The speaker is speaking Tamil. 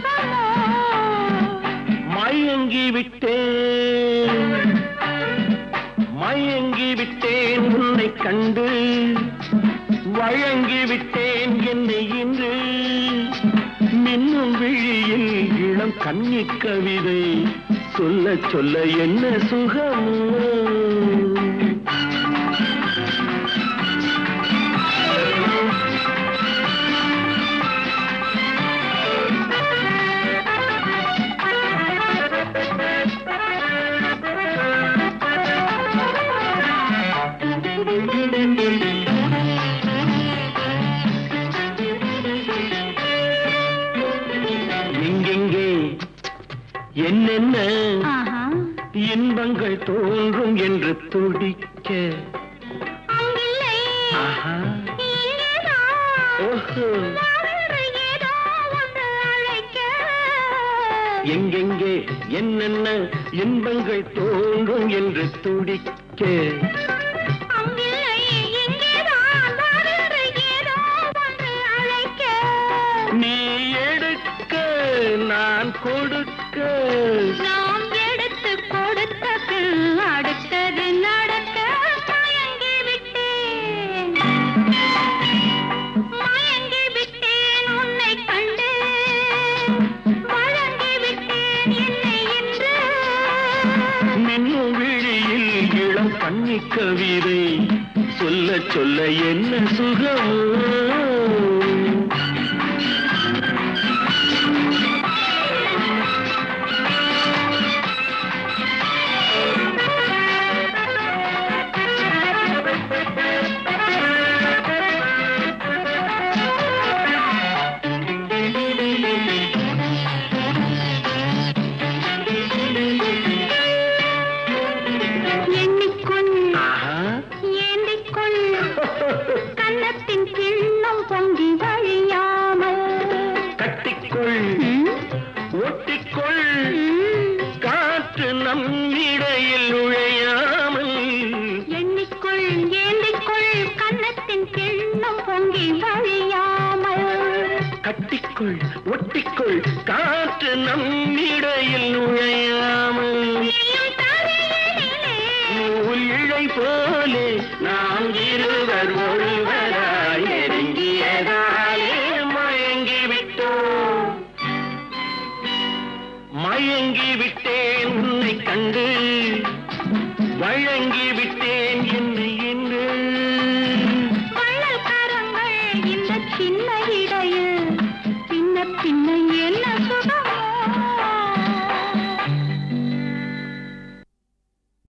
சுகமோ மயங்கி விட்டேன் மயங்கி விட்டேன் உன்னை கண்டு வழங்கி விட்டேன் என்னை இன்று மின்னும் விழியில் இளம் கன்னி கவிதை சொல்ல சொல்ல என்ன சுகமோ எங்கெங்கே என்னென்ன ஆஹா இன்பங்கள் தோன்றும் என்று துடிக்க அங்கில்லை ஆஹா இங்கேதான் ஓஹோ வேறு ஏதோ ஒன்று அழைக்க எங்கெங்கே என்னென்ன இன்பங்கள் தோன்றும் என்று துடிக்க அங்கில்லை இங்கேதான் வேறு ஏதோ ஒன்று அழைக்க நீ எடுக்க நான் கொடுக்க நாம் எடுத்து கொடுத்த பின் அடுத்தது நடக்க மயங்கி விட்டேன் மயங்கி விட்டேன் உன்னை கண்டு வழங்கி விட்டேன் என்னை என்று மின்னும் விழியில் இளம் கன்னி கவிதை சொல்ல சொல்ல என்ன சுகமோ எண்ணிக்கொள் ஆஹா ஏந்திக்கொள் கன்னத்தின் கிண்ணம் பொங்கி வழியாமல் கட்டிக்கொள் ம், ஒட்டிக்கொள் ம். காற்று நம் இடையில் நுழையாமல் எண்ணிக்கொள் ஏந்திக்கொள் கன்னத்தின் கிண்ணம் பொங்கி வழியாமல் கட்டிக்கொள் ஒட்டிக்கொள் காற்று நம் இடையில் நுழையாமல் நீயும் தரையினிலே நூல் இழை போலே நாம் இருவர் ஒருவராய் நெருங்கியதாலே மயங்கி விட்டோம் மயங்கி விட்டேன் உன்னை கண்டு வழங்கி விட்டேன் என்னை என்று வள்ளல் கரங்கள் இந்த சின்ன இடையில் சின்ன சின்ன